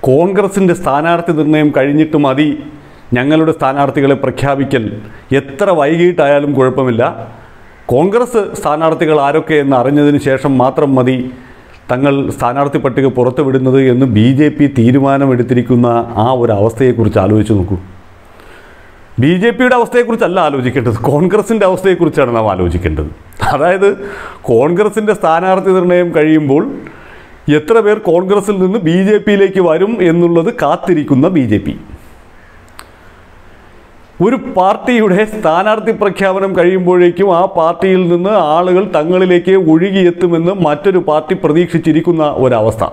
കോൺഗ്രസിൻ്റെ സ്ഥാനാർത്ഥി നിർണയം കഴിഞ്ഞിട്ട് മതി ഞങ്ങളുടെ സ്ഥാനാർത്ഥികളെ പ്രഖ്യാപിക്കൽ എത്ര വൈകിട്ടായാലും കുഴപ്പമില്ല കോൺഗ്രസ് സ്ഥാനാർത്ഥികൾ ആരൊക്കെ എന്ന് അറിഞ്ഞതിന് ശേഷം മാത്രം മതി തങ്ങൾ സ്ഥാനാർത്ഥി പട്ടിക പുറത്തുവിടുന്നത് എന്ന് ബി ജെ പി തീരുമാനമെടുത്തിരിക്കുന്ന ആ ഒരു അവസ്ഥയെക്കുറിച്ച് ആലോചിച്ച് നോക്കൂ ബി ജെ പിയുടെ അവസ്ഥയെക്കുറിച്ചല്ല ആലോചിക്കേണ്ടത് കോൺഗ്രസിൻ്റെ അവസ്ഥയെക്കുറിച്ചാണ് നാം ആലോചിക്കേണ്ടത് അതായത് കോൺഗ്രസിൻ്റെ സ്ഥാനാർത്ഥി നിർണയം കഴിയുമ്പോൾ എത്ര പേർ കോൺഗ്രസിൽ നിന്ന് ബി ജെ പിയിലേക്ക് വരും എന്നുള്ളത് കാത്തിരിക്കുന്ന ബി ജെ പി ഒരു പാർട്ടിയുടെ സ്ഥാനാർത്ഥി പ്രഖ്യാപനം കഴിയുമ്പോഴേക്കും ആ പാർട്ടിയിൽ നിന്ന് ആളുകൾ തങ്ങളിലേക്ക് ഒഴുകിയെത്തുമെന്ന് മറ്റൊരു പാർട്ടി പ്രതീക്ഷിച്ചിരിക്കുന്ന ഒരവസ്ഥ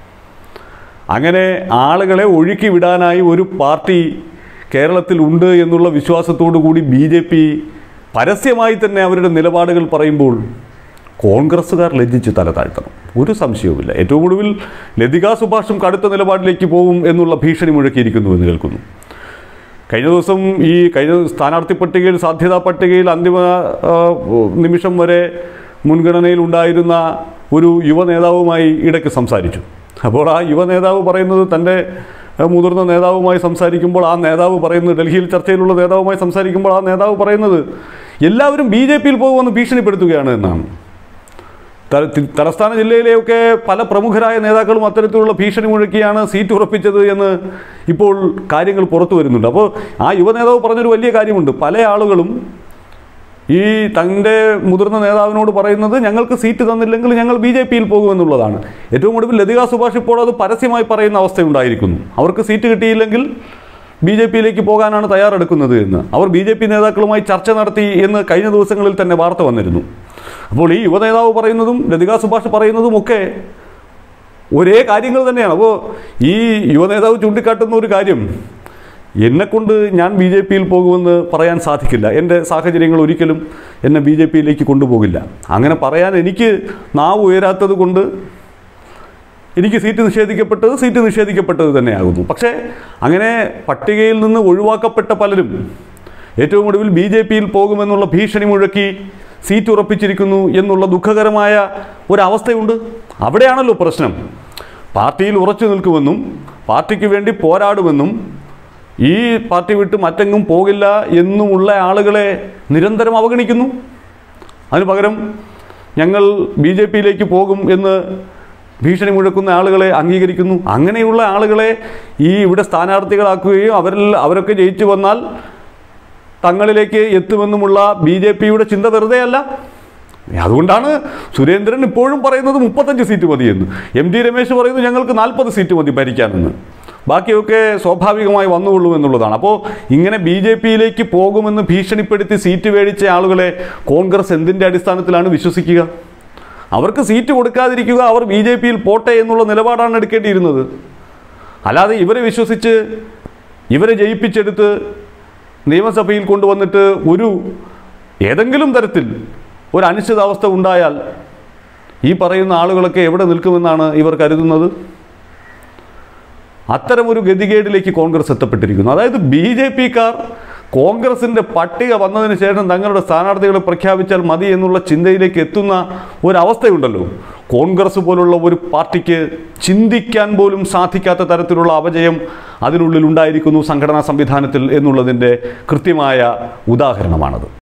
അങ്ങനെ ആളുകളെ ഒഴുക്കി വിടാനായി ഒരു പാർട്ടി കേരളത്തിൽ ഉണ്ട് എന്നുള്ള വിശ്വാസത്തോടു കൂടി ബി ജെ പി പരസ്യമായി തന്നെ അവരുടെ നിലപാടുകൾ പറയുമ്പോൾ കോൺഗ്രസ്സുകാർ ലജ്ജിച്ച് തല താഴ്ത്തണം ഒരു സംശയവുമില്ല ഏറ്റവും ഒടുവിൽ ലതിക സുഭാഷും കടുത്ത നിലപാടിലേക്ക് പോകും എന്നുള്ള ഭീഷണി മുഴക്കിയിരിക്കുന്നു എന്ന് കേൾക്കുന്നു കഴിഞ്ഞ ദിവസം ഈ കഴിഞ്ഞ സ്ഥാനാർത്ഥി പട്ടികയിൽ സാധ്യതാ പട്ടികയിൽ അന്തിമ ആ, നിമിഷം വരെ മുൻഗണനയിൽ ഉണ്ടായിരുന്ന ഒരു യുവ നേതാവുമായി ഇടയ്ക്ക് സംസാരിച്ചു അപ്പോൾ ആ യുവ നേതാവ് പറയുന്നത് തൻ്റെ ആ, മുതിർന്ന നേതാവുമായി സംസാരിക്കുമ്പോൾ ആ നേതാവ് പറയുന്നത് ഡൽഹിയിൽ ചർച്ചയിലുള്ള നേതാവുമായി സംസാരിക്കുമ്പോൾ ആ നേതാവ് പറയുന്നത് എല്ലാവരും ബി ജെ പിയിൽ പോകുമെന്ന് ഭീഷണിപ്പെടുത്തുകയാണ് എന്നാണ് ത- തി- തലസ്ഥാന ജില്ലയിലെയൊക്കെ പല പ്രമുഖരായ നേതാക്കളും അത്തരത്തിലുള്ള ഭീഷണി മുഴക്കിയാണ് സീറ്റ് ഉറപ്പിച്ചത് എന്ന് ഇപ്പോൾ കാര്യങ്ങൾ പുറത്തു വരുന്നുണ്ട് അപ്പോൾ ആ യുവ നേതാവ് പറഞ്ഞൊരു വലിയ കാര്യമുണ്ട് പല ആളുകളും ഈ തൻ്റെ മുതിർന്ന നേതാവിനോട് പറയുന്നത് ഞങ്ങൾക്ക് സീറ്റ് തന്നില്ലെങ്കിൽ ഞങ്ങൾ ബി ജെ പിയിൽ പോകുമെന്നുള്ളതാണ് ഏറ്റവും ഒടുവിൽ ലതിക സുഭാഷ് ഇപ്പോൾ അത് പരസ്യമായി പറയുന്ന അവസ്ഥയുണ്ടായിരിക്കുന്നു അവർക്ക് സീറ്റ് കിട്ടിയില്ലെങ്കിൽ ബി ജെ പിയിലേക്ക് പോകാനാണ് തയ്യാറെടുക്കുന്നത് എന്ന് അവർ ബി ജെ പി നേതാക്കളുമായി ചർച്ച നടത്തി എന്ന് കഴിഞ്ഞ ദിവസങ്ങളിൽ തന്നെ വാർത്ത വന്നിരുന്നു അപ്പോൾ ഈ യുവനേതാവ് പറയുന്നതും ലതിക സുഭാഷ് പറയുന്നതും ഒക്കെ ഒരേ കാര്യങ്ങൾ തന്നെയാണ് അപ്പോൾ ഈ യുവനേതാവ് ചൂണ്ടിക്കാട്ടുന്ന ഒരു കാര്യം എന്നെക്കൊണ്ട് ഞാൻ ബി ജെ പിയിൽ പോകുമെന്ന് പറയാൻ സാധിക്കില്ല എൻ്റെ സാഹചര്യങ്ങൾ ഒരിക്കലും എന്നെ ബി ജെ പിയിലേക്ക് കൊണ്ടുപോകില്ല അങ്ങനെ പറയാൻ എനിക്ക് നാവ് ഉയരാത്തത് കൊണ്ട് എനിക്ക് സീറ്റ് നിഷേധിക്കപ്പെട്ടത് സീറ്റ് നിഷേധിക്കപ്പെട്ടത് തന്നെയാകുന്നു പക്ഷേ അങ്ങനെ പട്ടികയിൽ നിന്ന് ഒഴിവാക്കപ്പെട്ട പലരും ഏറ്റവും ഒടുവിൽ ബി ജെ പിയിൽ പോകുമെന്നുള്ള ഭീഷണി മുഴക്കി സീറ്റ് ഉറപ്പിച്ചിരിക്കുന്നു എന്നുള്ള ദുഃഖകരമായ ഒരവസ്ഥയുണ്ട് അവിടെയാണല്ലോ പ്രശ്നം പാർട്ടിയിൽ ഉറച്ചു നിൽക്കുമെന്നും പാർട്ടിക്ക് വേണ്ടി പോരാടുമെന്നും ഈ പാർട്ടി വിട്ട് മറ്റെങ്ങും പോകില്ല എന്നുമുള്ള ആളുകളെ നിരന്തരം അവഗണിക്കുന്നു അതിന് പകരം ഞങ്ങൾ ബി ജെ പിയിലേക്ക് പോകും എന്ന് ഭീഷണി മുഴക്കുന്ന ആളുകളെ അംഗീകരിക്കുന്നു അങ്ങനെയുള്ള ആളുകളെ ഈ ഇവിടെ സ്ഥാനാർത്ഥികളാക്കുകയും അവരിൽ അവരൊക്കെ ജയിച്ചു വന്നാൽ തങ്ങളിലേക്ക് എത്തുമെന്നുമുള്ള ബി ജെ പിയുടെ ചിന്ത വെറുതെ അല്ല അതുകൊണ്ടാണ് സുരേന്ദ്രൻ ഇപ്പോഴും പറയുന്നത് മുപ്പത്തഞ്ച് സീറ്റ് മതിയെന്ന് എം ടി രമേശ് പറയുന്നു ഞങ്ങൾക്ക് നാൽപ്പത് സീറ്റ് മതി ഭരിക്കാനെന്ന് ബാക്കിയൊക്കെ സ്വാഭാവികമായി വന്നുകൊള്ളൂ എന്നുള്ളതാണ് അപ്പോൾ ഇങ്ങനെ ബി ജെ പിയിലേക്ക് പോകുമെന്ന് ഭീഷണിപ്പെടുത്തി സീറ്റ് മേടിച്ച ആളുകളെ കോൺഗ്രസ് എന്തിൻ്റെ അടിസ്ഥാനത്തിലാണ് വിശ്വസിക്കുക അവർക്ക് സീറ്റ് കൊടുക്കാതിരിക്കുക അവർ ബി ജെ പിയിൽ പോട്ടെ എന്നുള്ള നിലപാടാണ് എടുക്കേണ്ടിയിരുന്നത് അല്ലാതെ ഇവരെ വിശ്വസിച്ച് ഇവരെ ജയിപ്പിച്ചെടുത്ത് നിയമസഭയിൽ കൊണ്ടുവന്നിട്ട് ഒരു ഏതെങ്കിലും തരത്തിൽ ഒരു അനിശ്ചിതാവസ്ഥ ഉണ്ടായാൽ ഈ പറയുന്ന ആളുകളൊക്കെ എവിടെ നിൽക്കുമെന്നാണ് ഇവർ കരുതുന്നത് അത്തരമൊരു ഗതികേടിലേക്ക് കോൺഗ്രസ് എത്തപ്പെട്ടിരിക്കുന്നു അതായത് ബി ജെ പിക്കാർ കോൺഗ്രസിൻ്റെ പട്ടിക വന്നതിന് ശേഷം തങ്ങളുടെ സ്ഥാനാർത്ഥികളെ പ്രഖ്യാപിച്ചാൽ മതി എന്നുള്ള ചിന്തയിലേക്ക് എത്തുന്ന ഒരവസ്ഥയുണ്ടല്ലോ കോൺഗ്രസ് പോലുള്ള ഒരു പാർട്ടിക്ക് ചിന്തിക്കാൻ പോലും സാധിക്കാത്ത തരത്തിലുള്ള അപജയം അതിനുള്ളിൽ ഉണ്ടായിരിക്കുന്നു സംഘടനാ സംവിധാനത്തിൽ എന്നുള്ളതിൻ്റെ കൃത്യമായ ഉദാഹരണമാണത്